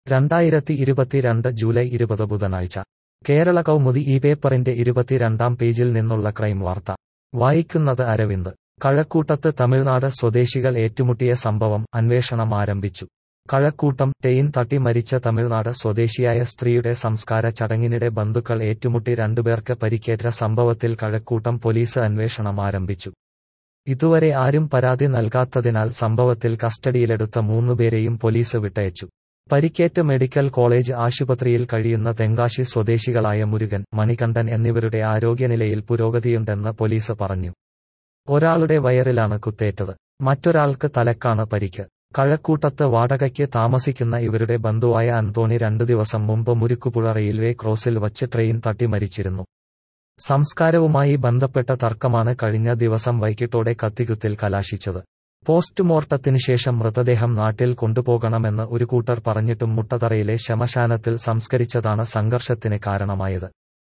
രണ്ടായിരത്തി ഇരുപത്തിരണ്ട് ജൂലൈ ഇരുപത് ബുധനാഴ്ച കേരള കൗമുദി ഈ പേപ്പറിന്റെ ഇരുപത്തിരണ്ടാം പേജിൽ നിന്നുള്ള ക്രൈം വാർത്ത വായിക്കുന്നത് അരവിന്ദ് കഴക്കൂട്ടത്ത് തമിഴ്നാട് സ്വദേശികൾ ഏറ്റുമുട്ടിയ സംഭവം അന്വേഷണം ആരംഭിച്ചു കഴക്കൂട്ടം ടെയിൻ തട്ടി മരിച്ച തമിഴ്നാട് സ്വദേശിയായ സ്ത്രീയുടെ സംസ്കാര ചടങ്ങിനിടെ ബന്ധുക്കൾ ഏറ്റുമുട്ടി രണ്ടുപേർക്ക് പരിക്കേറ്റ സംഭവത്തിൽ കഴക്കൂട്ടം പോലീസ് അന്വേഷണം ആരംഭിച്ചു ഇതുവരെ ആരും പരാതി നൽകാത്തതിനാൽ സംഭവത്തിൽ കസ്റ്റഡിയിലെടുത്ത മൂന്നുപേരെയും പോലീസ് വിട്ടയച്ചു പരിക്കേറ്റ് മെഡിക്കൽ കോളേജ് ആശുപത്രിയിൽ കഴിയുന്ന തെങ്കാശി സ്വദേശികളായ മുരുകൻ മണികണ്ഠൻ എന്നിവരുടെ ആരോഗ്യനിലയിൽ പുരോഗതിയുണ്ടെന്ന് പോലീസ് പറഞ്ഞു ഒരാളുടെ വയറിലാണ് കുത്തേറ്റത് മറ്റൊരാൾക്ക് തലക്കാണ് പരിക്ക് കഴക്കൂട്ടത്ത് വാടകയ്ക്ക് താമസിക്കുന്ന ഇവരുടെ ബന്ധുവായ അന്തോണി രണ്ടു ദിവസം മുമ്പ് മുരുക്കുപുഴ റെയിൽവേ ക്രോസിൽ വച്ച് ട്രെയിൻ തട്ടി മരിച്ചിരുന്നു സംസ്കാരവുമായി ബന്ധപ്പെട്ട തർക്കമാണ് കഴിഞ്ഞ ദിവസം വൈകിട്ടോടെ കത്തികുത്തിൽ കലാശിച്ചത് പോസ്റ്റ്മോർട്ടത്തിന് ശേഷം മൃതദേഹം നാട്ടിൽ കൊണ്ടുപോകണമെന്ന് ഒരു കൂട്ടർ പറഞ്ഞിട്ടും മുട്ടതറയിലെ ശമശാനത്തിൽ സംസ്കരിച്ചതാണ് സംഘർഷത്തിന് കാരണമായത്